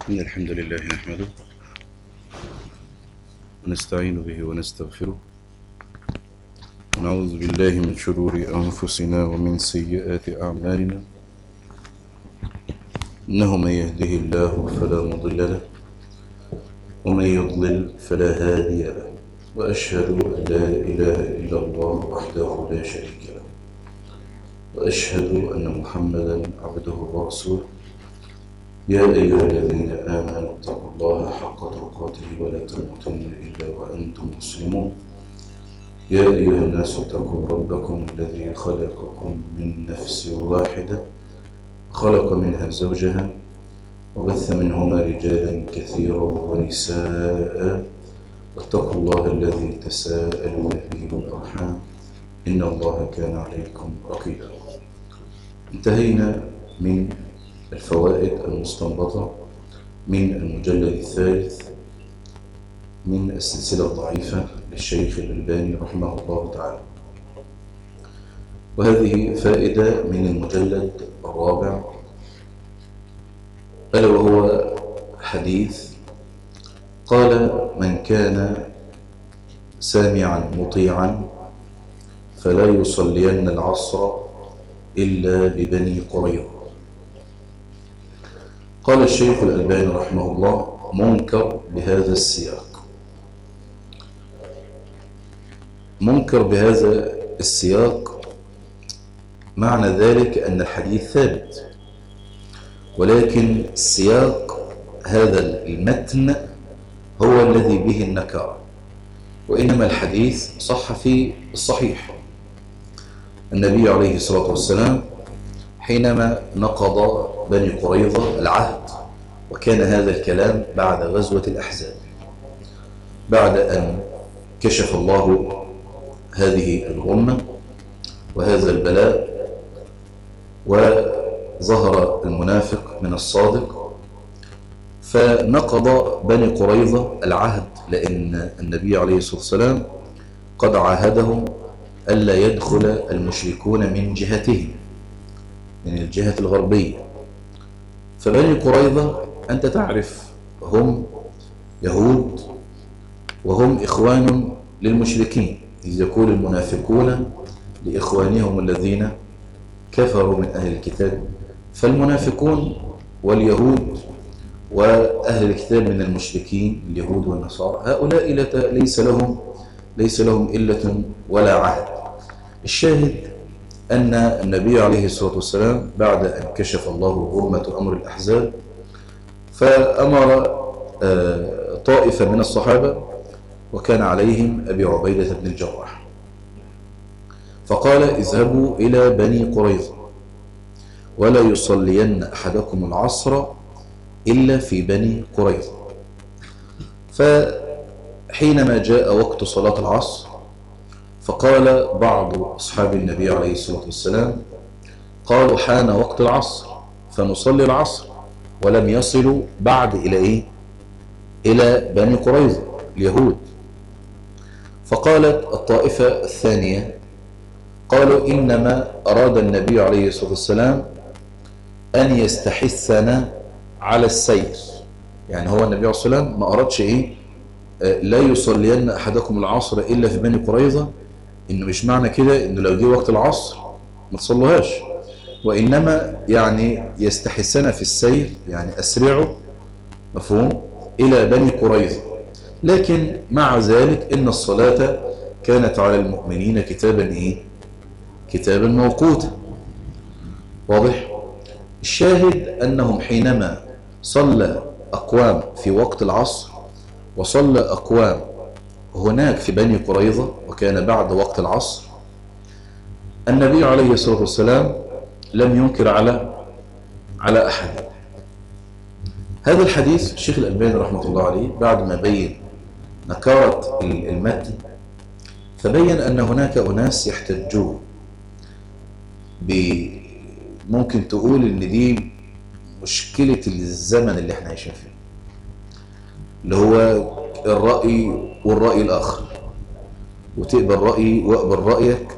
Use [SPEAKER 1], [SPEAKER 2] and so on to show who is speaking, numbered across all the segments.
[SPEAKER 1] إن الحمد لله نحمده ونستعين به ونستغفره ونعوذ بالله من شرور أنفسنا ومن سيئات أعمالنا إنه من يهده الله فلا مضل له ومن يضلل فلا هادي له وأشهد أن لا إله إلا الله وحده لا شريك له وأشهد أن محمدا عبده ورسوله يا أيها الذين آمنوا اتقوا الله حق تقاته ولا تموتن إلا وأنتم مسلمون يا أيها الناس اتقوا ربكم الذي خلقكم من نفس واحدة خلق منها زوجها وبث منهما رجالا كثيرا ونساء واتقوا الله الذي تساءلون به والأرحام إن الله كان عليكم رقيبا انتهينا من الفوائد المستنبطة من المجلد الثالث من السلسلة الضعيفة للشيخ الألباني رحمه الله تعالى وهذه فائدة من المجلد الرابع ألا وهو حديث قال من كان سامعا مطيعا فلا يصلين العصر إلا ببني قريظة قال الشيخ الألباني رحمه الله منكر بهذا السياق منكر بهذا السياق معنى ذلك أن الحديث ثابت ولكن سياق هذا المتن هو الذي به النكارة وإنما الحديث صح في الصحيح النبي عليه الصلاة والسلام حينما نقض بني قريظة العهد وكان هذا الكلام بعد غزوة الأحزاب بعد أن كشف الله هذه الغمة وهذا البلاء وظهر المنافق من الصادق فنقض بني قريظة العهد لأن النبي عليه الصلاة والسلام قد عاهدهم ألا يدخل المشركون من جهتهم من الجهة الغربية فبني قريظة أنت تعرف هم يهود وهم إخوان للمشركين إذ يقول المنافقون لإخوانهم الذين كفروا من أهل الكتاب فالمنافقون واليهود وأهل الكتاب من المشركين اليهود والنصارى هؤلاء ليس لهم ليس لهم إلة ولا عهد الشاهد أن النبي عليه الصلاة والسلام بعد أن كشف الله غرمة أمر الأحزاب فأمر طائفة من الصحابة وكان عليهم أبي عبيدة بن الجراح فقال اذهبوا إلى بني قريظة ولا يصلين أحدكم العصر إلا في بني قريظة فحينما جاء وقت صلاة العصر فقال بعض أصحاب النبي عليه الصلاة والسلام قالوا حان وقت العصر فنصلي العصر ولم يصلوا بعد إلى إيه؟ إلى بني قريظة اليهود فقالت الطائفة الثانية قالوا إنما أراد النبي عليه الصلاة والسلام أن يستحثنا على السير يعني هو النبي عليه الصلاة والسلام ما أردش إيه لا يصلين أحدكم العصر إلا في بني قريظة إنه مش معنى كده إنه لو جه وقت العصر ما تصلوهاش وإنما يعني يستحسن في السير يعني أسرعوا مفهوم إلى بني قريظة لكن مع ذلك إن الصلاة كانت على المؤمنين كتابا إيه كتابا موقوتا واضح الشاهد أنهم حينما صلى أقوام في وقت العصر وصلى أقوام هناك في بني قريظة وكان بعد وقت العصر النبي عليه الصلاة والسلام لم ينكر على على أحد هذا الحديث الشيخ الألباني رحمة الله عليه بعد ما بين نكارة المتن فبين أن هناك أناس يحتجون ممكن تقول ان دي مشكلة الزمن اللي احنا عايشين فيه اللي هو الرأي والرأي الآخر وتقبل رأيي وأقبل رأيك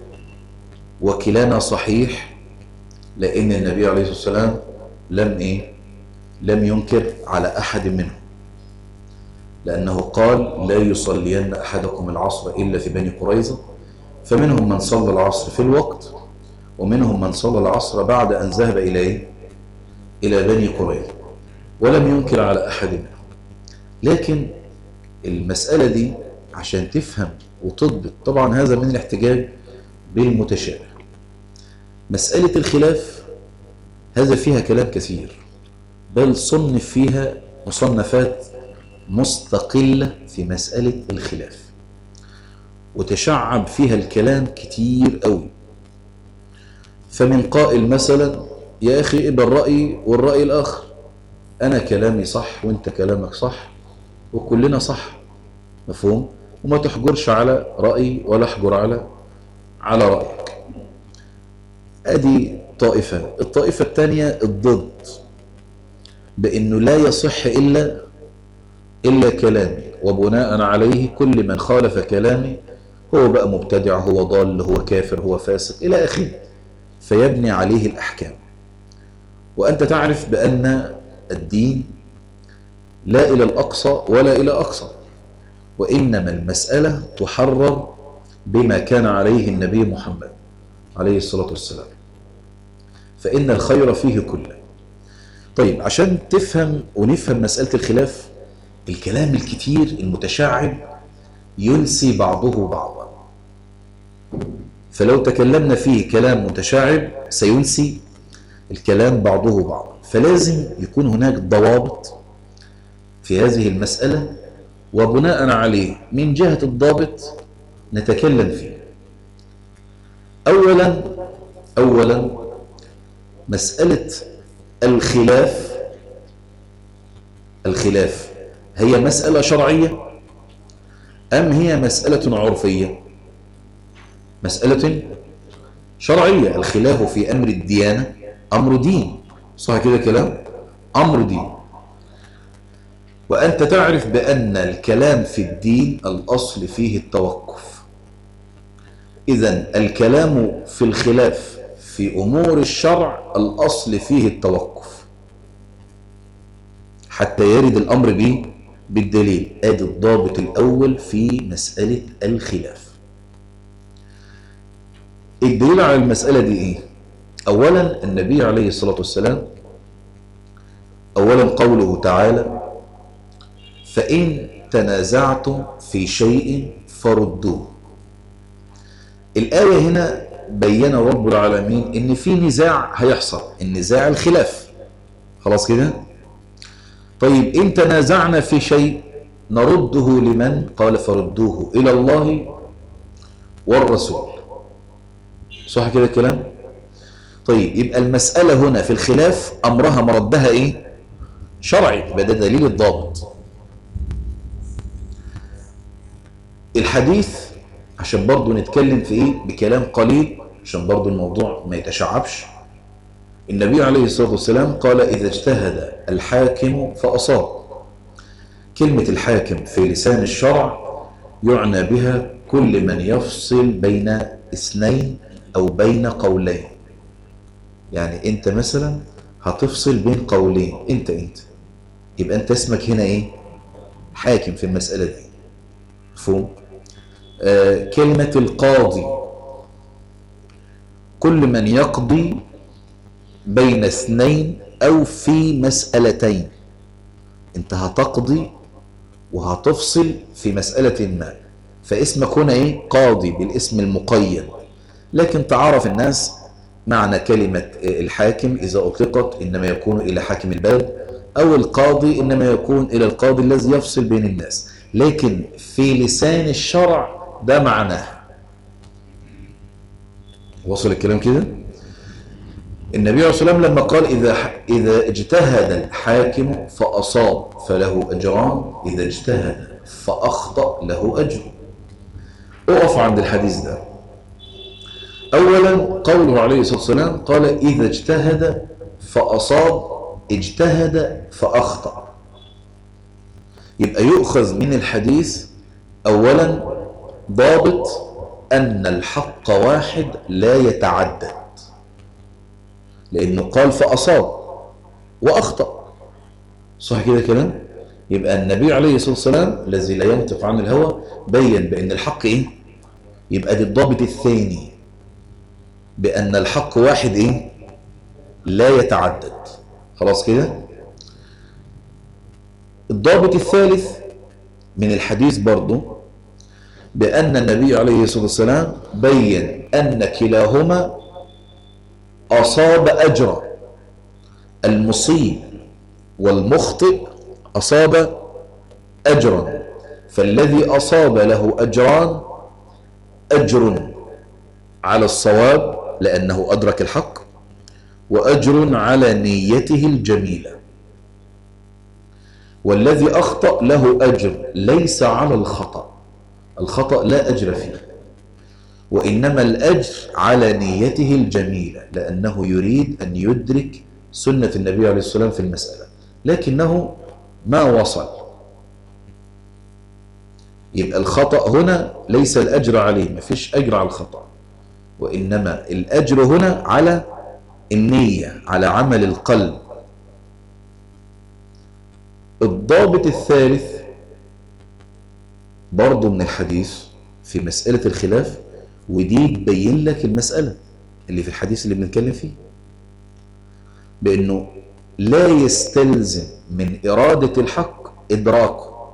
[SPEAKER 1] وكلانا صحيح لأن النبي عليه الصلاة والسلام لم إيه لم ينكر على أحد منهم لأنه قال لا يصلين أحدكم العصر إلا في بني قريظة فمنهم من صلى العصر في الوقت ومنهم من صلى العصر بعد أن ذهب إلى إيه؟ إلى بني قريظة ولم ينكر على أحد منهم لكن المسألة دي عشان تفهم وتضبط طبعا هذا من الاحتجاج بالمتشابه مسألة الخلاف هذا فيها كلام كثير بل صنف فيها مصنفات مستقلة في مسألة الخلاف وتشعب فيها الكلام كتير قوي فمن قائل مثلا يا أخي إبا الرأي والرأي الآخر أنا كلامي صح وإنت كلامك صح وكلنا صح مفهوم وما تحجرش على رأي ولا احجر على على رأيك ادي طائفة الطائفة الثانية الضد بأنه لا يصح إلا إلا كلامي وبناء عليه كل من خالف كلامي هو بقى مبتدع هو ضال هو كافر هو فاسق إلى آخره فيبني عليه الأحكام وأنت تعرف بأن الدين لا إلى الأقصى ولا إلى أقصى وإنما المسألة تحرر بما كان عليه النبي محمد عليه الصلاة والسلام فإن الخير فيه كله طيب عشان تفهم ونفهم مسألة الخلاف الكلام الكتير المتشعب ينسي بعضه بعضا فلو تكلمنا فيه كلام متشعب سينسي الكلام بعضه بعضا فلازم يكون هناك ضوابط في هذه المسألة وبناء عليه من جهة الضابط نتكلم فيه أولا أولا مسألة الخلاف الخلاف هي مسألة شرعية أم هي مسألة عرفية مسألة شرعية الخلاف في أمر الديانة أمر دين صح كده كلام أمر دين وأنت تعرف بأن الكلام في الدين الأصل فيه التوقف إذا الكلام في الخلاف في أمور الشرع الأصل فيه التوقف حتى يرد الأمر به بالدليل آدي الضابط الأول في مسألة الخلاف الدليل على المسألة دي إيه؟ أولا النبي عليه الصلاة والسلام أولا قوله تعالى فإن تنازعتم في شيء فردوه الآية هنا بين رب العالمين ان في نزاع هيحصل النزاع الخلاف خلاص كده طيب ان تنازعنا في شيء نرده لمن قال فردوه الى الله والرسول صح كده الكلام طيب يبقى المسألة هنا في الخلاف امرها مردها ايه شرعي يبقى ده دليل الضابط الحديث عشان برضو نتكلم في ايه بكلام قليل عشان برضو الموضوع ما يتشعبش النبي عليه الصلاة والسلام قال إذا اجتهد الحاكم فأصاب كلمة الحاكم في لسان الشرع يعنى بها كل من يفصل بين اثنين أو بين قولين يعني أنت مثلا هتفصل بين قولين أنت أنت يبقى أنت اسمك هنا إيه حاكم في المسألة دي مفهوم آه كلمة القاضي كل من يقضي بين اثنين أو في مسألتين انت هتقضي وهتفصل في مسألة ما فاسمك هنا ايه قاضي بالاسم المقيد لكن تعرف الناس معنى كلمة الحاكم إذا أطلقت إنما يكون إلى حاكم البلد أو القاضي إنما يكون إلى القاضي الذي يفصل بين الناس لكن في لسان الشرع ده معناه وصل الكلام كده النبي عليه الصلاة والسلام لما قال إذا, إذا اجتهد الحاكم فأصاب فله أجران إذا اجتهد فأخطأ له أجر أقف عند الحديث ده أولا قوله عليه الصلاة والسلام قال إذا اجتهد فأصاب اجتهد فأخطأ يبقى يؤخذ من الحديث أولا ضابط أن الحق واحد لا يتعدد لأنه قال فأصاب وأخطأ صح كده كلام يبقى النبي عليه الصلاة والسلام الذي لا ينطق عن الهوى بين بأن الحق إيه يبقى دي الضابط الثاني بأن الحق واحد إيه لا يتعدد خلاص كده الضابط الثالث من الحديث برضه بأن النبي عليه الصلاة والسلام بين أن كلاهما أصاب أجرا المصيب والمخطئ أصاب أجرا فالذي أصاب له أجران أجر على الصواب لأنه أدرك الحق وأجر على نيته الجميلة والذي أخطأ له أجر ليس على الخطأ الخطأ لا أجر فيه وإنما الأجر على نيته الجميلة لأنه يريد أن يدرك سنة النبي عليه الصلاة والسلام في المسألة لكنه ما وصل يبقى الخطأ هنا ليس الأجر عليه ما فيش أجر على الخطأ وإنما الأجر هنا على النية على عمل القلب الضابط الثالث برضو من الحديث في مسألة الخلاف ودي تبين لك المسألة اللي في الحديث اللي بنتكلم فيه بأنه لا يستلزم من إرادة الحق إدراكه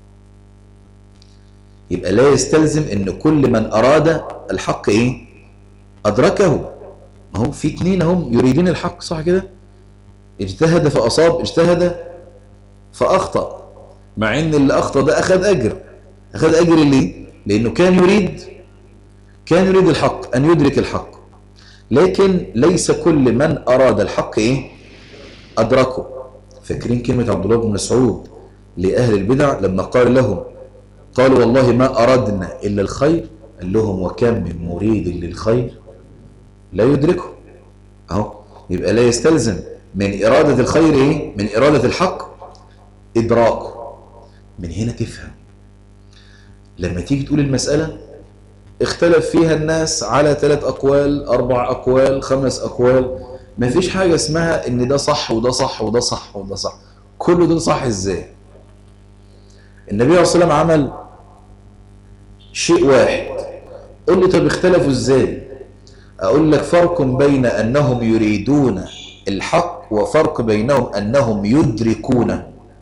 [SPEAKER 1] يبقى لا يستلزم أن كل من أراد الحق إيه أدركه ما هو في اتنين هم يريدون الحق صح كده اجتهد فأصاب اجتهد فأخطأ مع أن اللي أخطأ ده أخذ أجر أخذ أجر ليه لأنه كان يريد كان يريد الحق أن يدرك الحق لكن ليس كل من أراد الحق إيه أدركه فاكرين كلمة عبد الله بن مسعود لأهل البدع لما قال لهم قالوا والله ما أردنا إلا الخير قال لهم وكم من مريد للخير لا يدركه أهو يبقى لا يستلزم من إرادة الخير إيه من إرادة الحق إدراكه من هنا تفهم لما تيجي تقول المسألة اختلف فيها الناس على ثلاث أقوال أربع أقوال خمس أقوال ما فيش حاجة اسمها ان ده صح وده صح وده صح وده صح كل دول صح ازاي النبي عليه الصلاة والسلام عمل شيء واحد قل لي طب اختلفوا ازاي اقول لك فرق بين انهم يريدون الحق وفرق بينهم انهم يدركون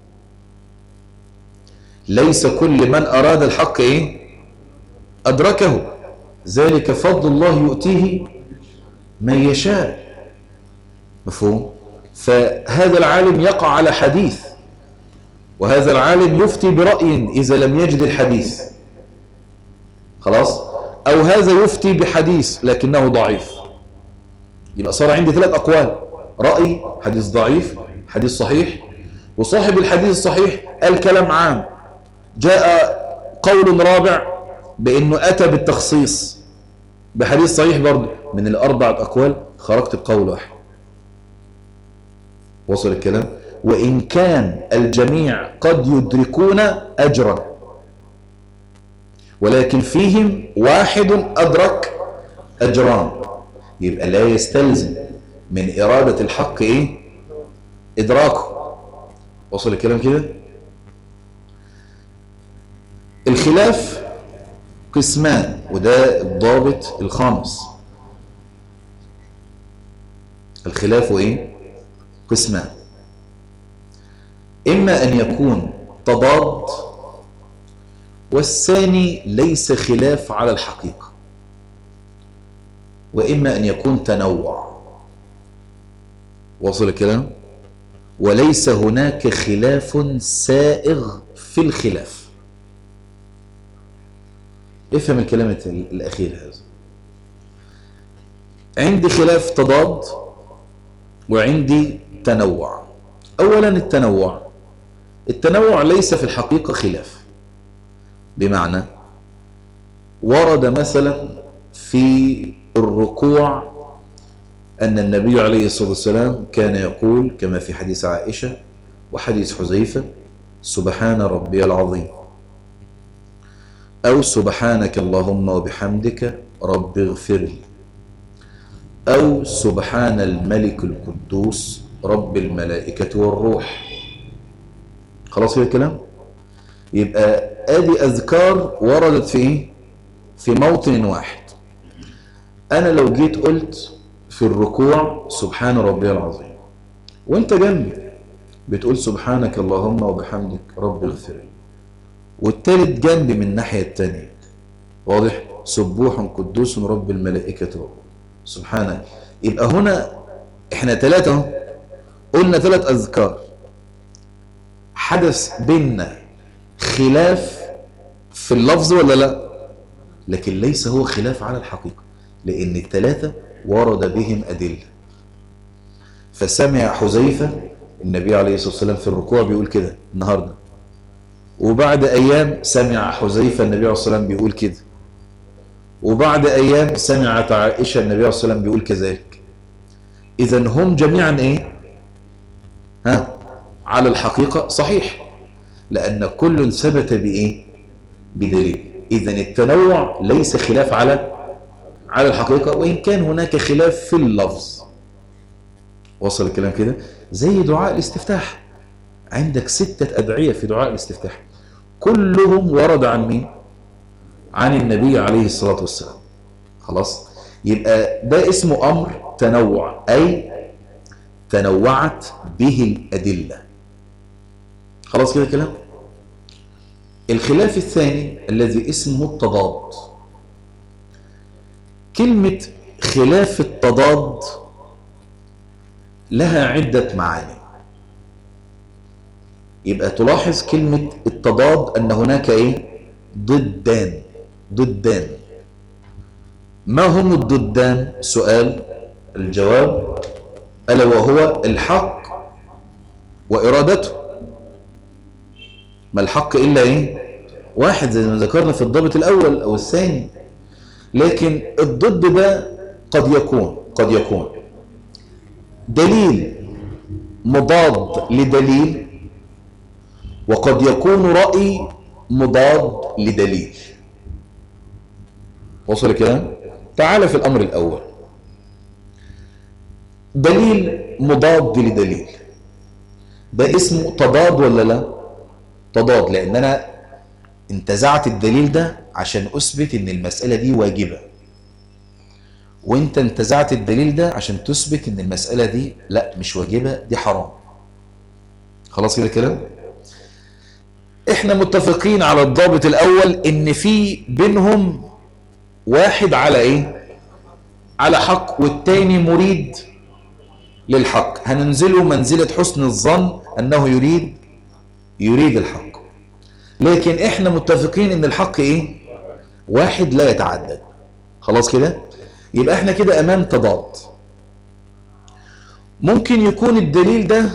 [SPEAKER 1] ليس كل من اراد الحق ايه ادركه ذلك فضل الله يؤتيه من يشاء مفهوم فهذا العالم يقع على حديث وهذا العالم يفتي برأي إذا لم يجد الحديث خلاص أو هذا يفتي بحديث لكنه ضعيف يبقى صار عندي ثلاث أقوال رأي حديث ضعيف حديث صحيح وصاحب الحديث الصحيح قال كلام عام جاء قول رابع بأنه أتى بالتخصيص بحديث صحيح برضه من الأربعة أقوال خرجت بقول واحد وصل الكلام وإن كان الجميع قد يدركون أجرا ولكن فيهم واحد أدرك أجران يبقى لا يستلزم من إرادة الحق إيه إدراكه وصل الكلام كده الخلاف قسمان وده الضابط الخامس الخلاف إيه قسمان إما أن يكون تضاد والثاني ليس خلاف على الحقيقة وإما أن يكون تنوع وصل الكلام وليس هناك خلاف سائغ في الخلاف افهم الكلام الأخير هذا عندي خلاف تضاد وعندي تنوع أولا التنوع التنوع ليس في الحقيقة خلاف بمعنى ورد مثلا في الركوع أن النبي عليه الصلاة والسلام كان يقول كما في حديث عائشة وحديث حذيفة سبحان ربي العظيم أو سبحانك اللهم وبحمدك رب اغفر لي أو سبحان الملك القدوس رب الملائكة والروح خلاص كده الكلام يبقى ادي اذكار وردت في ايه في موطن واحد انا لو جيت قلت في الركوع سبحان ربي العظيم وانت جنبي بتقول سبحانك اللهم وبحمدك رب اغفر لي والتالت جنبي من الناحية التانية واضح سبوح قدوس رب الملائكة رب سبحانه يبقى هنا احنا ثلاثة اهو قلنا ثلاث أذكار حدث بيننا خلاف في اللفظ ولا لا لكن ليس هو خلاف على الحقيقة لأن الثلاثة ورد بهم أدلة فسمع حذيفة النبي عليه الصلاة والسلام في الركوع بيقول كده النهاردة وبعد أيام سمع حذيفة النبي عليه الصلاة والسلام بيقول كده وبعد أيام سمعت عائشة النبي عليه الصلاة والسلام بيقول كذلك إذا هم جميعا إيه ها على الحقيقة صحيح لأن كل ثبت بإيه بدليل إذا التنوع ليس خلاف على على الحقيقة وإن كان هناك خلاف في اللفظ وصل الكلام كده زي دعاء الاستفتاح عندك ستة أدعية في دعاء الاستفتاح كلهم ورد عن مين عن النبي عليه الصلاة والسلام خلاص يبقى ده اسمه أمر تنوع أي تنوعت به الأدلة خلاص كده كلام الخلاف الثاني الذي اسمه التضاد كلمة خلاف التضاد لها عدة معاني يبقى تلاحظ كلمة التضاد أن هناك إيه ضدان ضدان ما هم الضدان سؤال الجواب ألا وهو الحق وإرادته ما الحق إلا إيه واحد زي ما ذكرنا في الضابط الأول أو الثاني لكن الضد ده قد يكون قد يكون دليل مضاد لدليل وقد يكون رأي مضاد لدليل وصل الكلام تعال في الأمر الأول دليل مضاد لدليل ده اسمه تضاد ولا لا تضاد لأن أنا انتزعت الدليل ده عشان أثبت إن المسألة دي واجبة وانت انتزعت الدليل ده عشان تثبت ان المسألة دي لا مش واجبة دي حرام خلاص كده كلام احنا متفقين على الضابط الاول ان في بينهم واحد على ايه على حق والتاني مريد للحق هننزله منزلة حسن الظن انه يريد يريد الحق لكن احنا متفقين ان الحق ايه واحد لا يتعدد خلاص كده يبقى احنا كده امام تضاد ممكن يكون الدليل ده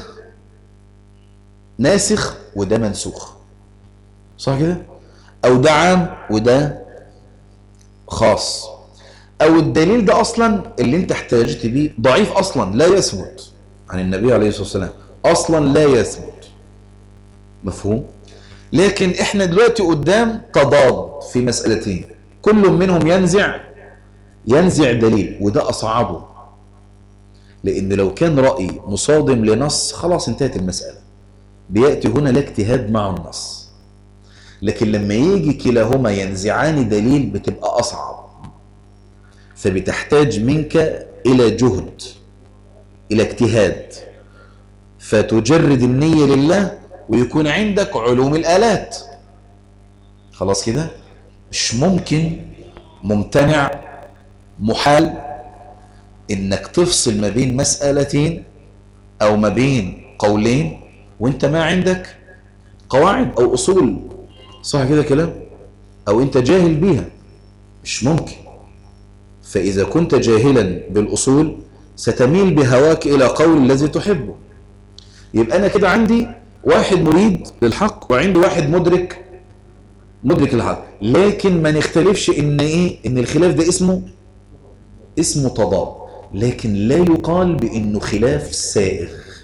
[SPEAKER 1] ناسخ وده منسوخ صح كده او ده عام وده خاص او الدليل ده اصلا اللي انت احتاجت بيه ضعيف اصلا لا يثبت عن النبي عليه الصلاة والسلام اصلا لا يثبت مفهوم لكن احنا دلوقتي قدام تضاد في مسألتين كل منهم ينزع ينزع دليل وده أصعبه لأن لو كان رأي مصادم لنص خلاص انتهت المسألة بيأتي هنا لا اجتهاد مع النص لكن لما يجي كلاهما ينزعان دليل بتبقى أصعب فبتحتاج منك إلى جهد إلى اجتهاد فتجرد النية لله ويكون عندك علوم الآلات خلاص كده مش ممكن ممتنع محال انك تفصل ما بين مسألتين او ما بين قولين وانت ما عندك قواعد او اصول صح كده كلام او انت جاهل بيها مش ممكن فاذا كنت جاهلا بالاصول ستميل بهواك الى قول الذي تحبه يبقى انا كده عندي واحد مريد للحق وعندي واحد مدرك مدرك الحق لكن ما نختلفش ان ايه ان الخلاف ده اسمه اسمه تضاد لكن لا يقال بانه خلاف سائغ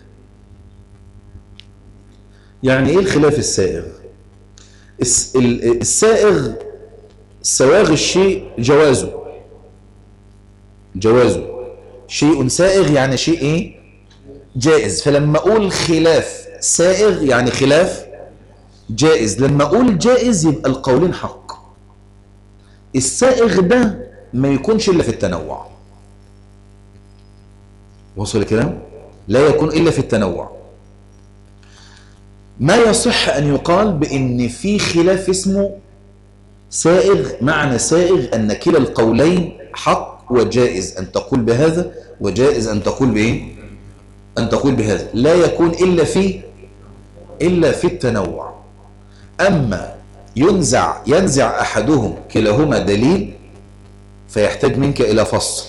[SPEAKER 1] يعني ايه الخلاف السائغ السائغ سواغ الشيء جوازه جوازه شيء سائغ يعني شيء ايه جائز فلما اقول خلاف سائغ يعني خلاف جائز لما اقول جائز يبقى القولين حق السائغ ده ما يكونش الا في التنوع وصل الكلام لا يكون الا في التنوع ما يصح ان يقال بان في خلاف اسمه سائغ معنى سائغ ان كلا القولين حق وجائز ان تقول بهذا وجائز ان تقول بايه ان تقول بهذا لا يكون الا في الا في التنوع اما ينزع ينزع احدهم كلاهما دليل فيحتاج منك الى فصل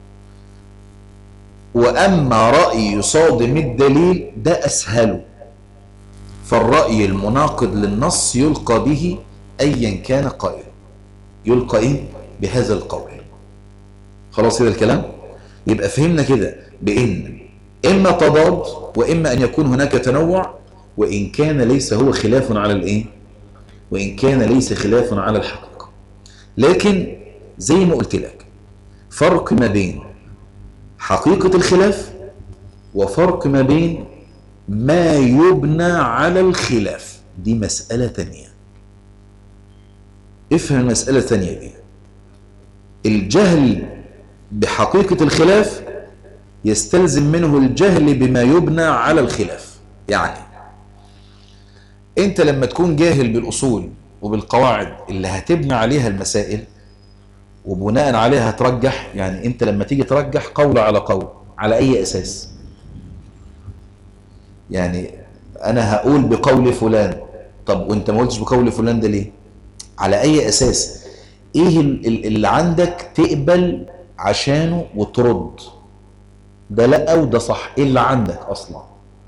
[SPEAKER 1] واما راي يصادم الدليل ده اسهل فالراي المناقض للنص يلقى به ايا كان قائلا يلقى ايه بهذا القول خلاص كده الكلام يبقى فهمنا كده بان اما تضاد واما ان يكون هناك تنوع وان كان ليس هو خلاف على الايه وان كان ليس خلاف على الحق لكن زي ما قلت لك فرق ما بين حقيقة الخلاف وفرق ما بين ما يبنى على الخلاف دي مسألة تانية افهم المسألة الثانية دي الجهل بحقيقة الخلاف يستلزم منه الجهل بما يبنى على الخلاف يعني انت لما تكون جاهل بالأصول وبالقواعد اللي هتبنى عليها المسائل وبناء عليها ترجح يعني انت لما تيجي ترجح قول على قول على اي اساس يعني انا هقول بقول فلان طب وانت ما قلتش بقول فلان ده ليه على اي اساس ايه اللي عندك تقبل عشانه وترد ده لا وده صح ايه اللي عندك اصلا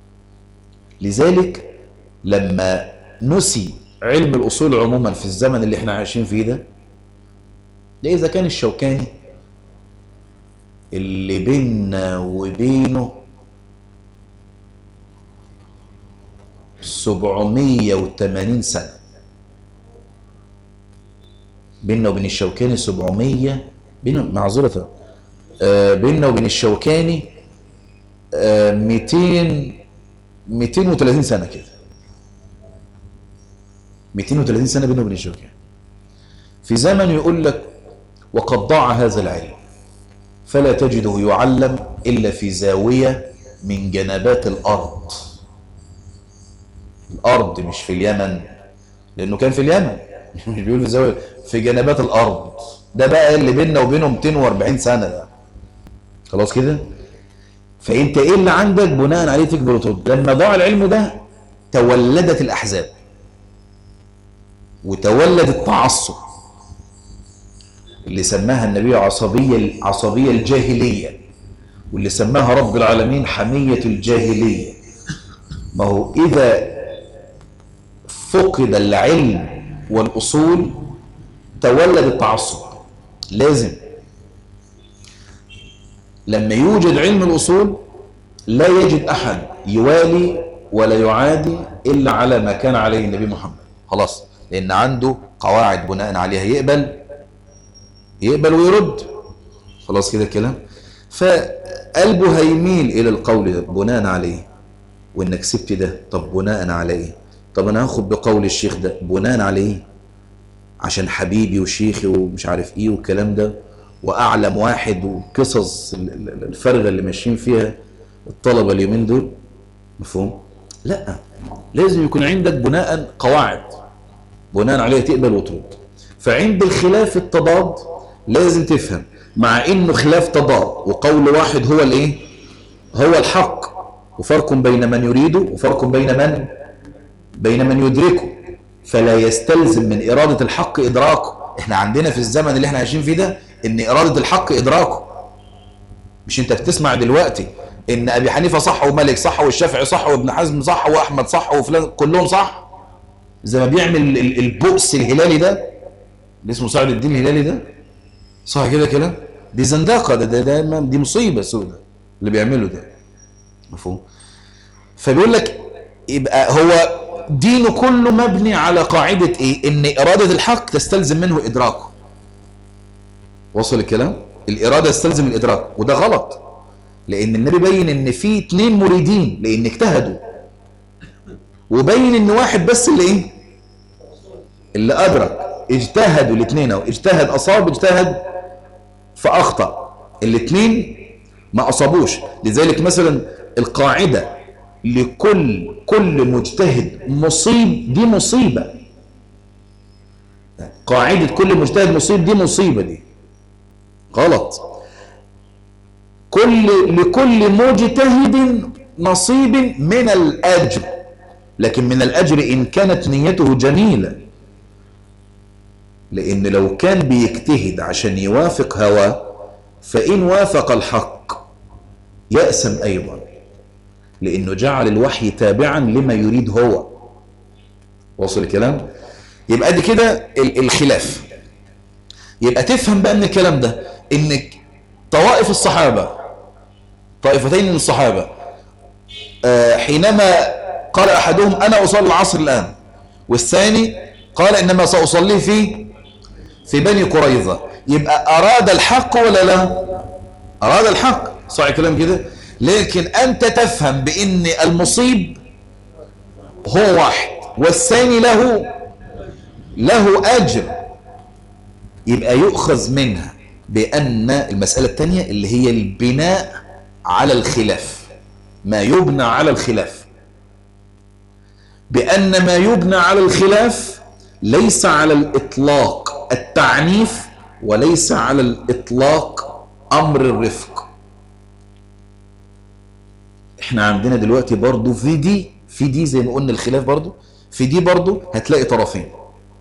[SPEAKER 1] لذلك لما نسي علم الاصول عموما في الزمن اللي احنا عايشين فيه ده ده اذا كان الشوكاني اللي بيننا وبينه 780 سنة بيننا وبين الشوكاني 700 بيننا معذرة آه بيننا وبين الشوكاني آه 200 230 سنة كده 230 سنة بيننا وبين الشوكاني في زمن يقول لك وقد ضاع هذا العلم فلا تجده يعلم إلا في زاوية من جنبات الأرض الأرض مش في اليمن لأنه كان في اليمن مش بيقول في زاوية في جنبات الأرض ده بقى اللي بيننا وبينه 240 سنة ده خلاص كده فأنت إيه اللي عندك بناء عليه تكبر وترد لما ضاع العلم ده تولدت الأحزاب وتولد التعصب اللي سماها النبي عصبية عصبية الجاهلية واللي سماها رب العالمين حمية الجاهلية ما هو إذا فقد العلم والأصول تولد التعصب لازم لما يوجد علم الأصول لا يجد أحد يوالي ولا يعادي إلا على ما كان عليه النبي محمد خلاص لأن عنده قواعد بناء عليها يقبل يقبل ويرد خلاص كده الكلام فقلبه هيميل إلى القول ده بناء عليه وإنك سبت ده طب بناء على إيه طب أنا هاخد بقول الشيخ ده بناء على إيه عشان حبيبي وشيخي ومش عارف إيه والكلام ده وأعلم واحد وقصص الفرغة اللي ماشيين فيها الطلبة اليومين دول مفهوم لا لازم يكون عندك بناء قواعد بناء عليها تقبل وترد فعند الخلاف التضاد لازم تفهم مع انه خلاف تضاد وقول واحد هو الايه هو الحق وفرق بين من يريده وفرق بين من بين من يدركه فلا يستلزم من إرادة الحق إدراكه احنا عندنا في الزمن اللي احنا عايشين فيه ده ان إرادة الحق إدراكه مش انت بتسمع دلوقتي ان ابي حنيفة صح ومالك صح والشافعي صح وابن حزم صح واحمد صح وفلان كلهم صح زي ما بيعمل البؤس الهلالي ده اللي اسمه سعد الدين الهلالي ده صح كده كلام دي زندقه ده, ده, ده دي مصيبه سودة اللي بيعمله ده مفهوم فبيقول لك يبقى هو دينه كله مبني على قاعده ايه ان اراده الحق تستلزم منه ادراكه وصل الكلام الاراده تستلزم الادراك وده غلط لان النبي بين ان في اتنين مريدين لان اجتهدوا وبين ان واحد بس اللي ايه اللي أدرك اجتهدوا الاثنين أو اجتهد أصاب اجتهد فأخطأ الاثنين ما أصابوش لذلك مثلا القاعدة لكل كل مجتهد مصيب دي مصيبة قاعدة كل مجتهد مصيب دي مصيبة دي غلط كل لكل مجتهد نصيب من الأجر لكن من الأجر إن كانت نيته جميلة لأن لو كان بيجتهد عشان يوافق هواه فإن وافق الحق يأسم أيضا لأنه جعل الوحي تابعا لما يريد هو وصل الكلام يبقى دي كده الخلاف يبقى تفهم بقى من الكلام ده ان طوائف الصحابة طائفتين من الصحابة حينما قال أحدهم أنا أصلي العصر الآن والثاني قال إنما سأصلي في في بني قريظة يبقى أراد الحق ولا لا أراد الحق صحيح كلام كده لكن أنت تفهم بأن المصيب هو واحد والثاني له له أجر يبقى يؤخذ منها بأن المسألة الثانية اللي هي البناء على الخلاف ما يبنى على الخلاف بأن ما يبنى على الخلاف ليس على الإطلاق التعنيف وليس على الإطلاق أمر الرفق احنا عندنا دلوقتي برضو في دي في دي زي ما قلنا الخلاف برضو في دي برضو هتلاقي طرفين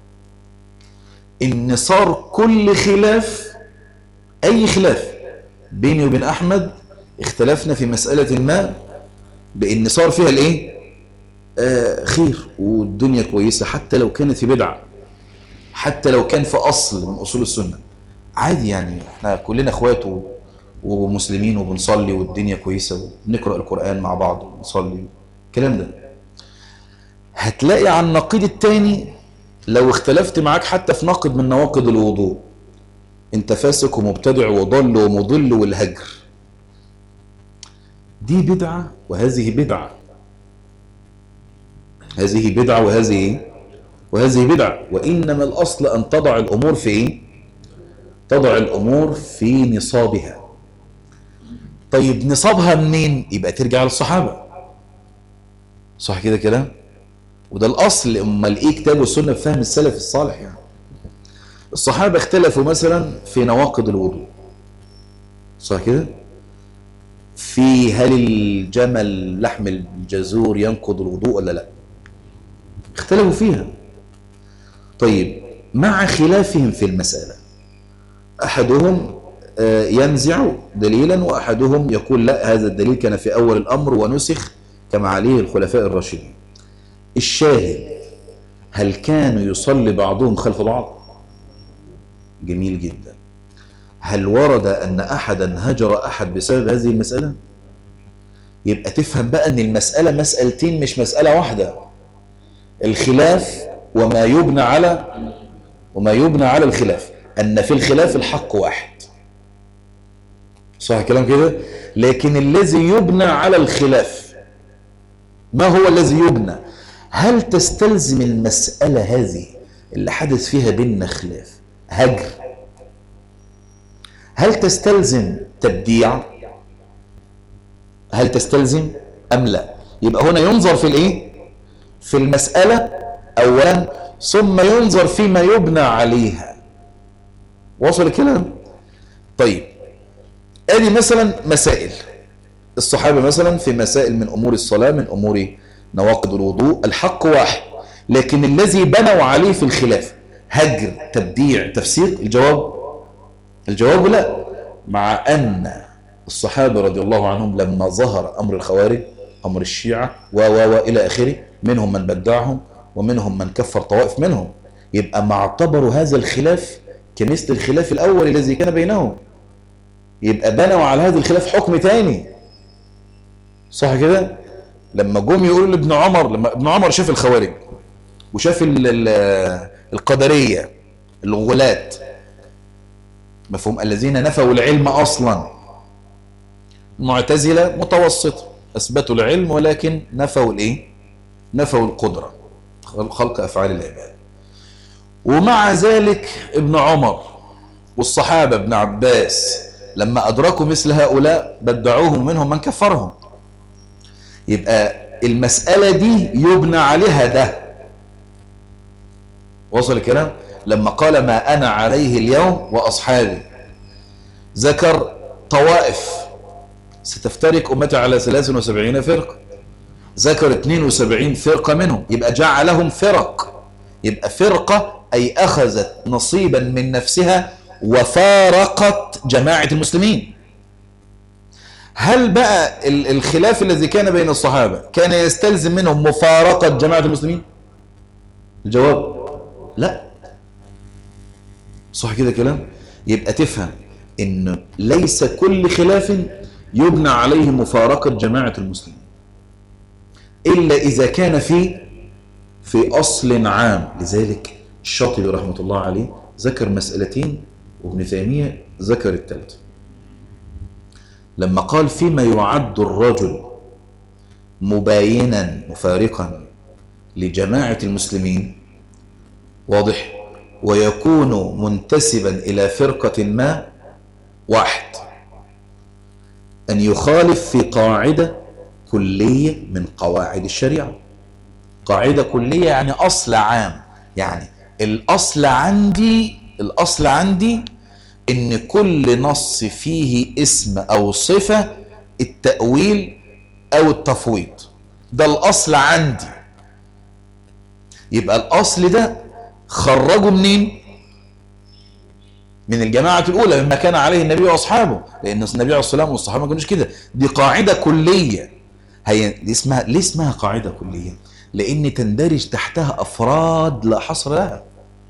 [SPEAKER 1] ان صار كل خلاف اي خلاف بيني وبين احمد اختلفنا في مسألة ما بان صار فيها الايه آه خير والدنيا كويسة حتى لو كانت في بدعة حتى لو كان في اصل من اصول السنة عادي يعني احنا كلنا اخوات ومسلمين وبنصلي والدنيا كويسة وبنقرأ القرآن مع بعض ونصلي الكلام ده هتلاقي عن النقيض التاني لو اختلفت معاك حتى في ناقض من نواقض الوضوء انت فاسق ومبتدع وضل ومضل والهجر دي بدعة وهذه بدعة هذه بدعة وهذه وهذه بدعة وإنما الأصل أن تضع الأمور في إيه؟ تضع الأمور في نصابها طيب نصابها منين يبقى ترجع للصحابة صح كده كلام وده الأصل أما ايه كتاب والسنة بفهم السلف الصالح يعني الصحابة اختلفوا مثلا في نواقض الوضوء صح كده في هل الجمل لحم الجزور ينقض الوضوء ولا لا اختلفوا فيها طيب مع خلافهم في المسألة أحدهم ينزع دليلا وأحدهم يقول لا هذا الدليل كان في أول الأمر ونسخ كما عليه الخلفاء الراشدين الشاهد هل كانوا يصلي بعضهم خلف بعض جميل جدا هل ورد أن أحدا هجر أحد بسبب هذه المسألة يبقى تفهم بقى أن المسألة مسألتين مش مسألة واحدة الخلاف وما يبنى على وما يبنى على الخلاف أن في الخلاف الحق واحد صح كلام كده لكن الذي يبنى على الخلاف ما هو الذي يبنى هل تستلزم المسألة هذه اللي حدث فيها بيننا خلاف هجر هل تستلزم تبديع هل تستلزم أم لا يبقى هنا ينظر في الايه في المسألة أولا ثم ينظر فيما يبنى عليها وصل الكلام طيب ادي مثلا مسائل الصحابة مثلا في مسائل من أمور الصلاة من أمور نواقض الوضوء الحق واحد لكن الذي بنوا عليه في الخلاف هجر تبديع تفسير الجواب الجواب لا مع أن الصحابة رضي الله عنهم لما ظهر أمر الخوارج أمر الشيعة و و و إلى آخره منهم من بدعهم ومنهم من كفر طوائف منهم يبقى ما اعتبروا هذا الخلاف كمثل الخلاف الأول الذي كان بينهم يبقى بنوا على هذا الخلاف حكم تاني صح كده لما جم يقولوا لابن عمر لما ابن عمر شاف الخوارج وشاف القدرية الغلات مفهوم الذين نفوا العلم أصلا المعتزلة متوسط أثبتوا العلم ولكن نفوا الإيه نفوا القدرة خلق أفعال العباد ومع ذلك ابن عمر والصحابة ابن عباس لما أدركوا مثل هؤلاء بدعوهم منهم من كفرهم يبقى المسألة دي يبنى عليها ده وصل الكلام لما قال ما أنا عليه اليوم وأصحابي ذكر طوائف ستفترق أمتي على 73 فرقة ذكر 72 فرقة منهم يبقى جعلهم فرق يبقى فرقة أي أخذت نصيبا من نفسها وفارقت جماعة المسلمين هل بقى الخلاف الذي كان بين الصحابة كان يستلزم منهم مفارقة جماعة المسلمين الجواب لا صح كده كلام يبقى تفهم ان ليس كل خلاف يبنى عليه مفارقة جماعة المسلمين إلا إذا كان في في أصل عام لذلك الشاطبي رحمة الله عليه ذكر مسألتين وابن تيمية ذكر الثالثة لما قال فيما يعد الرجل مباينا مفارقا لجماعة المسلمين واضح ويكون منتسبا إلى فرقة ما واحد أن يخالف في قاعدة كلية من قواعد الشريعة قاعدة كلية يعني أصل عام يعني الأصل عندي الأصل عندي إن كل نص فيه اسم أو صفة التأويل أو التفويض ده الأصل عندي يبقى الأصل ده خرجوا منين من الجماعة الأولى مما كان عليه النبي وأصحابه لأن النبي عليه الصلاة والصحابة ما كانوش كده دي قاعدة كلية هي دي اسمها ليه اسمها قاعدة كلية لأن تندرج تحتها أفراد لا حصر لها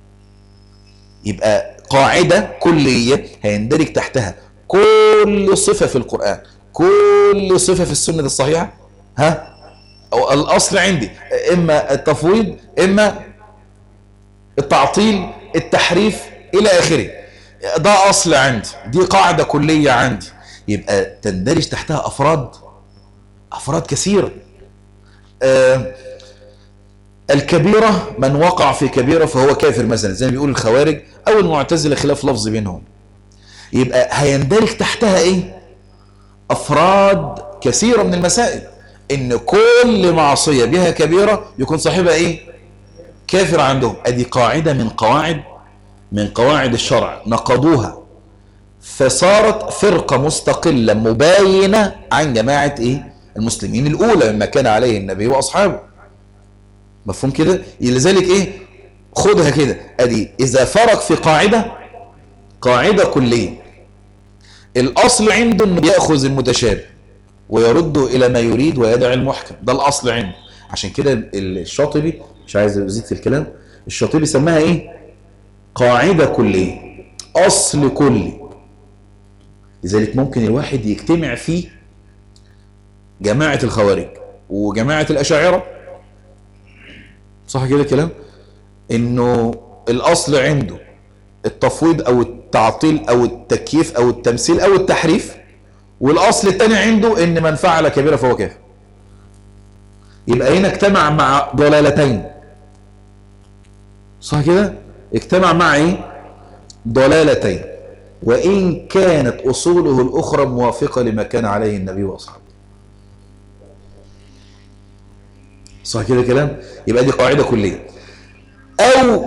[SPEAKER 1] يبقى قاعدة كلية هيندرج تحتها كل صفة في القرآن كل صفة في السنة الصحيحة ها أو الأصل عندي إما التفويض إما التعطيل التحريف إلى آخره ده أصل عندي دي قاعدة كلية عندي يبقى تندرج تحتها أفراد أفراد كثيرة آه الكبيرة من وقع في كبيرة فهو كافر مثلا زي ما بيقول الخوارج أو المعتزلة خلاف لفظ بينهم يبقى هيندرج تحتها إيه أفراد كثيرة من المسائل إن كل معصية بها كبيرة يكون صاحبها إيه كافر عندهم أدي قاعدة من قواعد من قواعد الشرع نقضوها فصارت فرقة مستقلة مباينة عن جماعة إيه المسلمين الأولى مما كان عليه النبي وأصحابه مفهوم كده لذلك إيه خدها كده أدي إذا فرق في قاعدة قاعدة كلية الأصل عنده أنه يأخذ المتشابه ويرده إلى ما يريد ويدع المحكم ده الأصل عنده عشان كده الشاطبي مش عايز أزيد في الكلام الشاطبي سماها إيه قاعدة كلية أصل كلي لذلك ممكن الواحد يجتمع فيه جماعة الخوارج وجماعة الأشاعرة صح كده الكلام انه الاصل عنده التفويض او التعطيل او التكييف او التمثيل او التحريف والاصل الثاني عنده ان من فعل كبيرة فهو كافر يبقى هنا اجتمع مع ضلالتين صح كده اجتمع مع ايه ضلالتين وان كانت اصوله الاخرى موافقة لما كان عليه النبي واصحابه صح كده كلام يبقى دي قاعدة كلية او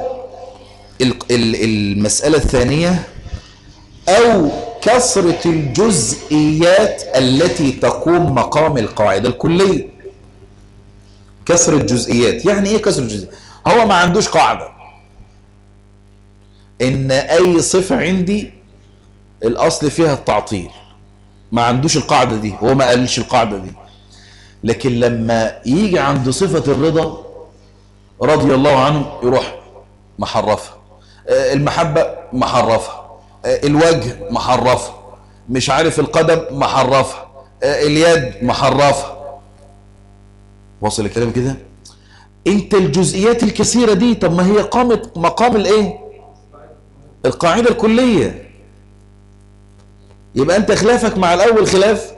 [SPEAKER 1] المسألة الثانية او كثرة الجزئيات التي تقوم مقام القاعدة الكلية كثرة الجزئيات يعني ايه كثرة الجزئيات هو ما عندوش قاعدة ان اي صفة عندي الاصل فيها التعطيل ما عندوش القاعدة دي هو ما قالش القاعدة دي لكن لما يجي عند صفة الرضا رضي الله عنه يروح محرفها المحبة محرفها الوجه محرفها مش عارف القدم محرفها اليد محرفها وصل الكلام كده انت الجزئيات الكثيرة دي طب ما هي قامت مقام الايه القاعدة الكلية يبقى انت خلافك مع الاول خلاف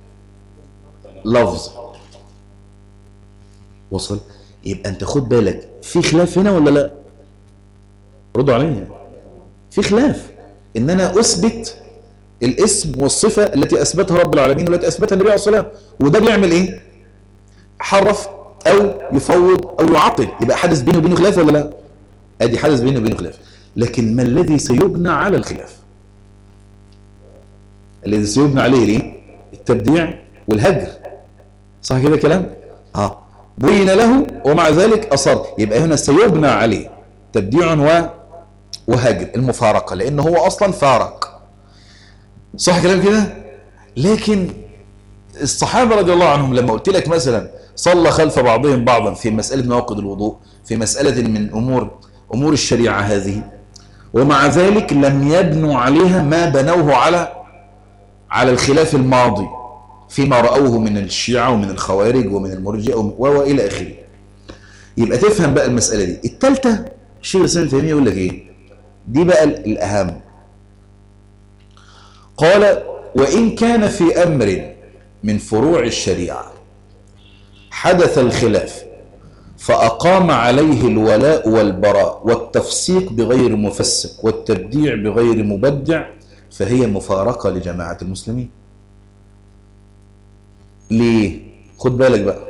[SPEAKER 1] لفظ وصل يبقى انت خد بالك في خلاف هنا ولا لا ردوا عليا في خلاف ان انا اثبت الاسم والصفة التي اثبتها رب العالمين والتي اثبتها النبي عليه الصلاة والسلام وده بيعمل ايه حرف او يفوض او يعطل يبقى حدث بينه وبينه خلاف ولا لا ادي حدث بينه وبينه خلاف لكن ما الذي سيبنى على الخلاف الذي سيبنى عليه ليه التبديع والهجر صح كده كلام اه بين له ومع ذلك اصر يبقى هنا سيبنى عليه تبديع و وهجر المفارقه لان هو اصلا فارق صح كلام كده لكن الصحابه رضي الله عنهم لما قلت لك مثلا صلى خلف بعضهم بعضا في مساله نواقض الوضوء في مساله من امور امور الشريعه هذه ومع ذلك لم يبنوا عليها ما بنوه على على الخلاف الماضي فيما رأوه من الشيعة ومن الخوارج ومن المرجئة وإلى آخره يبقى تفهم بقى المسألة دي التالتة الشيخ الإسلام تيمية يقول لك إيه دي بقى الأهم قال وإن كان في أمر من فروع الشريعة حدث الخلاف فأقام عليه الولاء والبراء والتفسيق بغير مفسق والتبديع بغير مبدع فهي مفارقة لجماعة المسلمين ليه خد بالك بقى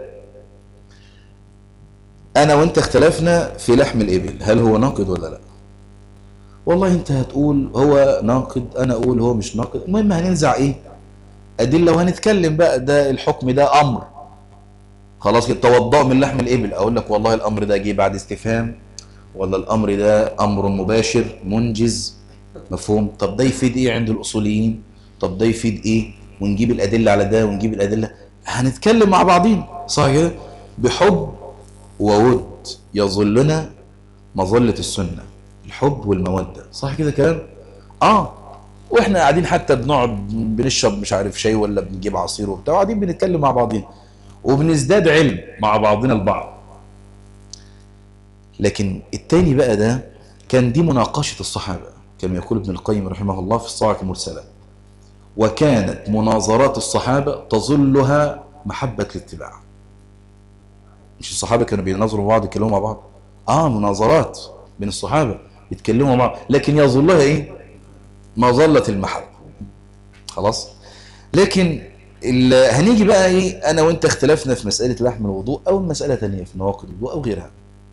[SPEAKER 1] انا وانت اختلفنا في لحم الابل هل هو ناقد ولا لا والله انت هتقول هو ناقد انا اقول هو مش ناقد المهم هننزع ايه ادله وهنتكلم بقى ده الحكم ده امر خلاص كده توضأ من لحم الابل اقول لك والله الامر ده جه بعد استفهام ولا الامر ده امر مباشر منجز مفهوم طب ده يفيد ايه عند الاصوليين طب ده يفيد ايه ونجيب الادله على ده ونجيب الادله هنتكلم مع بعضين صح كده بحب وود يظلنا مظلة السنة الحب والمودة صح كده كلام اه واحنا قاعدين حتى بنقعد بنشرب مش عارف شاي ولا بنجيب عصير وبتاع وقاعدين بنتكلم مع بعضين وبنزداد علم مع بعضنا البعض لكن التاني بقى ده كان دي مناقشة الصحابة كما يقول ابن القيم رحمه الله في الصاعق المرسلة وكانت مناظرات الصحابة تظلها محبة الاتباع مش الصحابة كانوا بيناظروا بعض يتكلموا مع بعض اه مناظرات بين الصحابة يتكلموا مع بعض لكن يظلها ايه مظلة المحبة خلاص لكن هنيجي بقى ايه انا وانت اختلفنا في مسألة لحم الوضوء او مسألة تانية في نواقض الوضوء او غيرها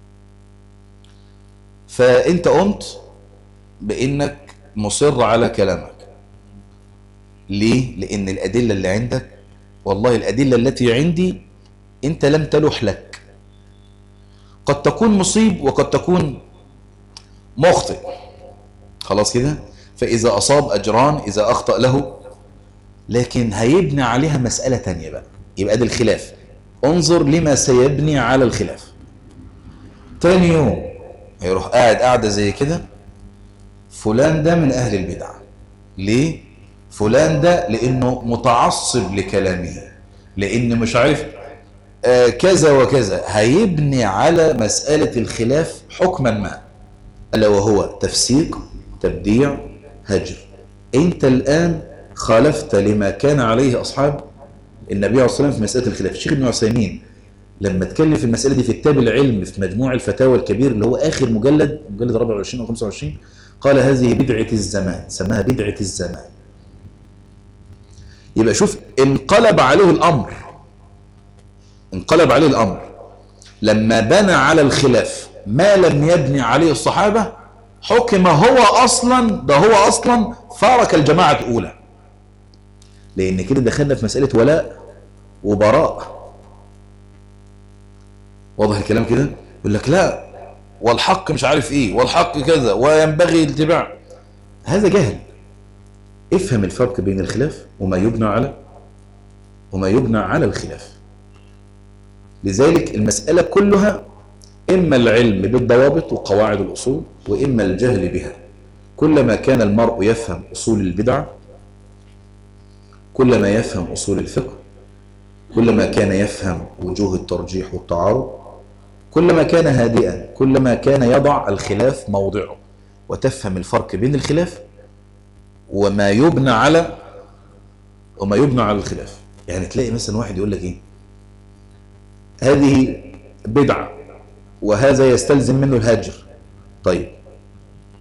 [SPEAKER 1] فانت قمت بانك مصر على كلامك ليه لان الادلة اللي عندك والله الادلة التي عندي انت لم تلح لك قد تكون مصيب وقد تكون مخطئ خلاص كده فاذا اصاب اجران اذا اخطأ له لكن هيبني عليها مسألة تانية بقى يبقى ده الخلاف انظر لما سيبني على الخلاف تاني يوم هيروح قاعد قاعدة زي كده فلان ده من أهل البدع ليه؟ فلان ده لأنه متعصب لكلامه لأن مش عارف آه كذا وكذا هيبني على مسألة الخلاف حكما ما ألا وهو تفسيق تبديع هجر أنت الآن خالفت لما كان عليه أصحاب النبي عليه الصلاة والسلام في مسألة الخلاف الشيخ ابن عثيمين لما اتكلم في المسألة دي في كتاب العلم في مجموع الفتاوى الكبير اللي هو آخر مجلد مجلد 24 أو 25 قال هذه بدعة الزمان سماها بدعة الزمان يبقى شوف انقلب عليه الأمر انقلب عليه الأمر لما بنى على الخلاف ما لم يبني عليه الصحابة حكم هو أصلا ده هو أصلا فارق الجماعة الأولى لأن كده دخلنا في مسألة ولاء وبراء واضح الكلام كده يقول لك لا والحق مش عارف ايه والحق كذا وينبغي الاتباع هذا جهل افهم الفرق بين الخلاف وما يبنى على وما يبنى على الخلاف لذلك المسألة كلها إما العلم بالضوابط وقواعد الأصول وإما الجهل بها كلما كان المرء يفهم أصول البدع كلما يفهم أصول الفقه كلما كان يفهم وجوه الترجيح والتعارض كلما كان هادئا كلما كان يضع الخلاف موضعه وتفهم الفرق بين الخلاف وما يبنى على وما يبنى على الخلاف يعني تلاقي مثلا واحد يقول لك ايه هذه بدعة وهذا يستلزم منه الهجر طيب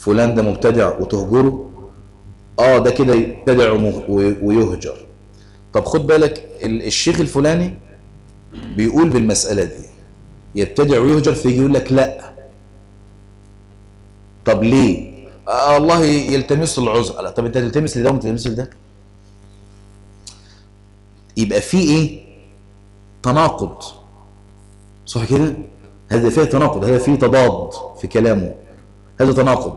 [SPEAKER 1] فلان ده مبتدع وتهجره اه ده كده يبتدع ويهجر طب خد بالك الشيخ الفلاني بيقول بالمسألة دي يبتدع ويهجر فيجي يقول لك لا طب ليه آه الله يلتمس العذر لا طب انت تلتمس لده وما تلتمس لده يبقى في ايه تناقض صح كده هذا فيه تناقض هذا فيه تضاد في كلامه هذا تناقض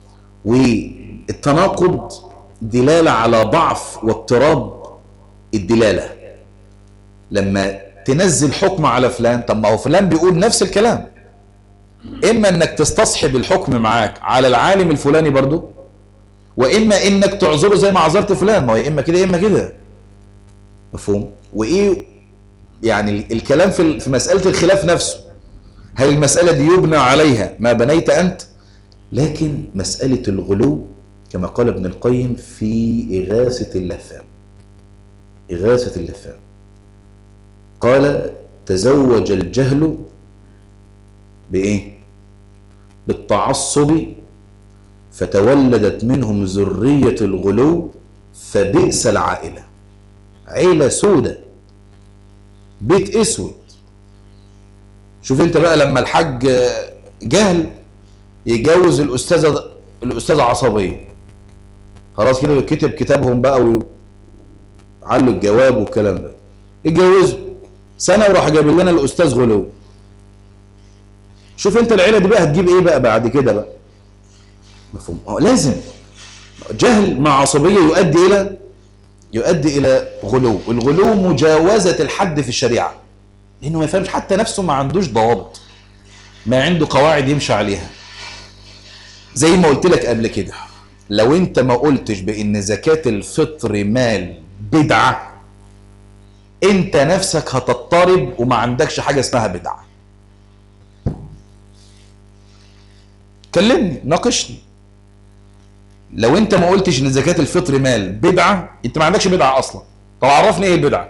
[SPEAKER 1] والتناقض دلالة على ضعف واضطراب الدلالة لما تنزل حكم على فلان طب ما هو فلان بيقول نفس الكلام إما أنك تستصحب الحكم معاك على العالم الفلاني برضو وإما أنك تعذره زي ما عذرت فلان ما هو إما كده إما كده مفهوم وإيه يعني الكلام في في مسألة الخلاف نفسه هل المسألة دي يبنى عليها ما بنيت أنت لكن مسألة الغلو كما قال ابن القيم في إغاثة اللفام إغاثة اللفام قال تزوج الجهل بإيه بالتعصب فتولدت منهم ذرية الغلو فبئس العائلة عيلة سودة بيت اسود شوف انت بقى لما الحاج جهل يتجوز الاستاذه الاستاذه عصبيه خلاص كده كتب كتابهم بقى وعلوا الجواب والكلام ده اتجوزوا سنه وراح جايب لنا الاستاذ غلو شوف انت العيله دي بقى هتجيب ايه بقى بعد كده بقى مفهوم اه لازم جهل مع عصبيه يؤدي الى يؤدي الى غلو الغلو مجاوزه الحد في الشريعه لانه ما يفهمش حتى نفسه ما عندوش ضوابط ما عنده قواعد يمشي عليها زي ما قلت لك قبل كده لو انت ما قلتش بان زكاة الفطر مال بدعة انت نفسك هتضطرب وما عندكش حاجة اسمها بدعة كلمني ناقشني لو انت ما قلتش ان زكاة الفطر مال بدعة انت ما عندكش بدعة اصلا طب عرفني ايه البدعة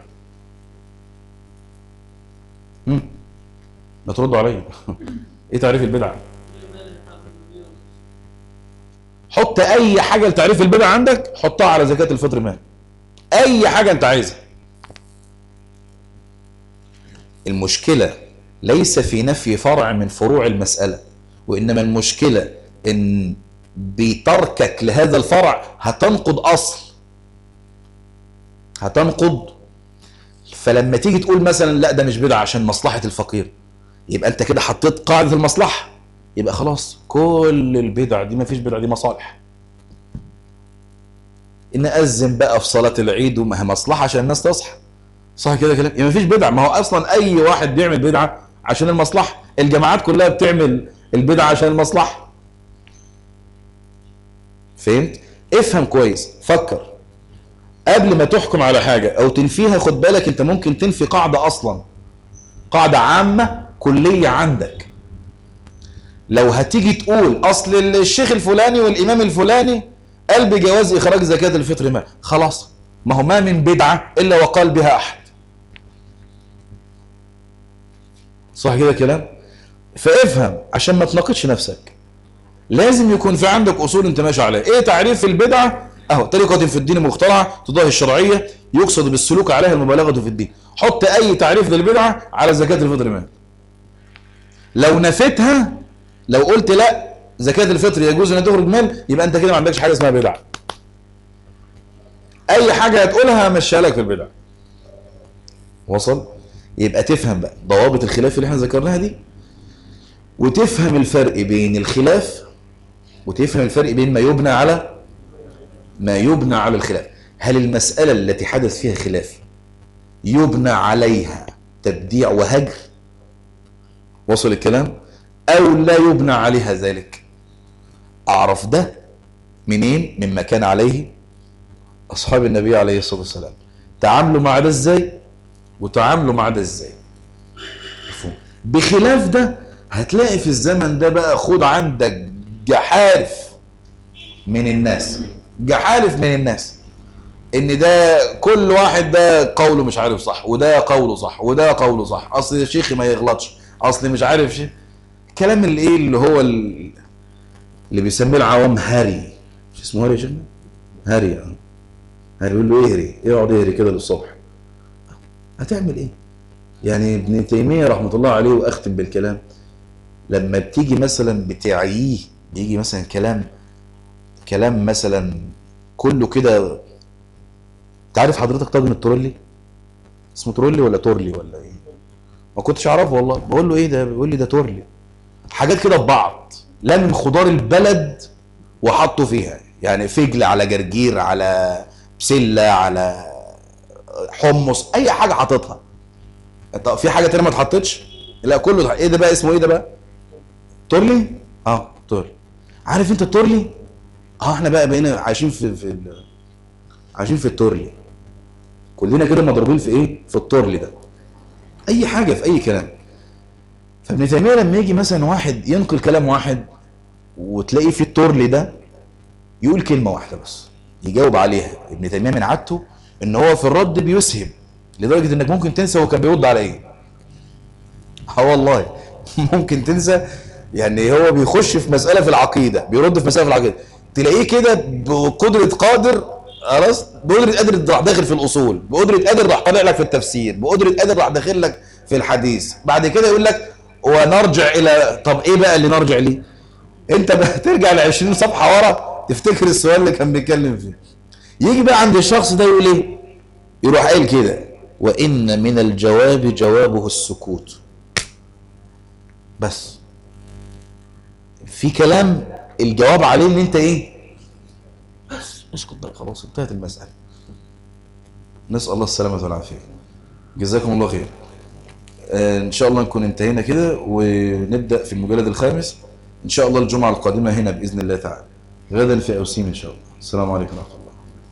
[SPEAKER 1] ما تردوا عليا ايه تعريف البدعة حط اي حاجة لتعريف البدعة عندك حطها على زكاة الفطر مال اي حاجة انت عايزها المشكلة ليس في نفي فرع من فروع المسألة وإنما المشكلة إن بتركك لهذا الفرع هتنقض أصل هتنقض فلما تيجي تقول مثلا لا ده مش بدعة عشان مصلحة الفقير يبقى انت كده حطيت قاعدة المصلحة يبقى خلاص كل البدع دي ما فيش بدع دي مصالح ان أذن بقى في صلاة العيد وما هي مصلحة عشان الناس تصحى صح كده كلام يعني ما فيش بدع ما هو اصلا اي واحد بيعمل بدعة عشان المصلحة الجماعات كلها بتعمل البدعة عشان المصلحة فهمت افهم كويس فكر قبل ما تحكم على حاجة او تنفيها خد بالك انت ممكن تنفي قاعدة اصلا قاعدة عامة كلية عندك لو هتيجي تقول اصل الشيخ الفلاني والامام الفلاني قال بجواز اخراج زكاة الفطر ما خلاص ما هو ما من بدعة الا وقال بها احد صح كده كلام فافهم عشان ما تناقضش نفسك لازم يكون في عندك اصول انت ماشي عليها ايه تعريف البدعه اهو طريقه في الدين مخترعه تضاهي الشرعيه يقصد بالسلوك عليها المبالغه في الدين حط اي تعريف للبدعه على زكاه الفطر مال لو نفيتها لو قلت لا زكاه الفطر يجوز ان تخرج مال يبقى انت كده ما عندكش حاجه اسمها بدعه اي حاجه هتقولها همشيها لك في البدع وصل يبقى تفهم بقى ضوابط الخلاف اللي احنا ذكرناها دي وتفهم الفرق بين الخلاف وتفهم الفرق بين ما يبنى على ما يبنى على الخلاف هل المسألة التي حدث فيها خلاف يبنى عليها تبديع وهجر وصل الكلام أو لا يبنى عليها ذلك أعرف ده منين مما كان عليه أصحاب النبي عليه الصلاة والسلام تعاملوا مع ده ازاي وتعاملوا مع ده ازاي بخلاف ده هتلاقي في الزمن ده بقى خد عندك جحارف من الناس جحارف من الناس ان ده كل واحد ده قوله مش عارف صح وده قوله صح وده قوله صح اصل شيخي ما يغلطش اصل مش عارف شيء الكلام اللي ايه اللي هو ال... اللي بيسميه العوام هاري مش اسمه هاري يا شيخنا هاري اه هاري يقول له اهري يقعد يهري كده للصبح هتعمل ايه يعني ابن تيمية رحمة الله عليه واختم بالكلام لما بتيجي مثلا بتعييه بيجي مثلا كلام كلام مثلا كله كده تعرف حضرتك طاجن الترولي اسمه ترولي ولا تورلي ولا ايه ما كنتش اعرفه والله بقول له ايه ده بيقول لي ده تورلي حاجات كده ببعض لا من خضار البلد وحطه فيها يعني فجل على جرجير على بسله على حمص اي حاجه حاططها طب في حاجه تانية ما اتحطتش لا كله ايه ده بقى اسمه ايه ده بقى تورلي اه تورلي عارف انت التورلي اه احنا بقى بقينا عايشين في في ال- عايشين في التورلي كلنا كده مضروبين في ايه في التورلي ده اي حاجه في اي كلام فابن تيميه لما يجي مثلا واحد ينقل كلام واحد وتلاقيه في التورلي ده يقول كلمه واحده بس يجاوب عليها ابن تيميه من عادته ان هو في الرد بيسهم لدرجه انك ممكن تنسى هو كان بيرد على ايه اه والله ممكن تنسى يعني هو بيخش في مساله في العقيده بيرد في مساله في العقيده تلاقيه كده بقدره قادر خلاص بقدره قادر راح داخل في الاصول بقدره قادر راح طالع لك في التفسير بقدره قادر راح داخل لك في الحديث بعد كده يقول لك ونرجع الى طب ايه بقى اللي نرجع ليه انت بقى ترجع ل 20 صفحه ورا تفتكر السؤال اللي كان بيتكلم فيه يجي بقى عند الشخص ده يقول ايه يروح قايل كده وان من الجواب جوابه السكوت بس في كلام الجواب عليه ان انت ايه بس اسكت بقى خلاص انتهت المسألة نسأل الله السلامة والعافية جزاكم الله خير آه ان شاء الله نكون انتهينا كده ونبدأ في المجلد الخامس ان شاء الله الجمعة القادمة هنا بإذن الله تعالى غدا في أوسيم ان شاء الله السلام عليكم ورحمة الله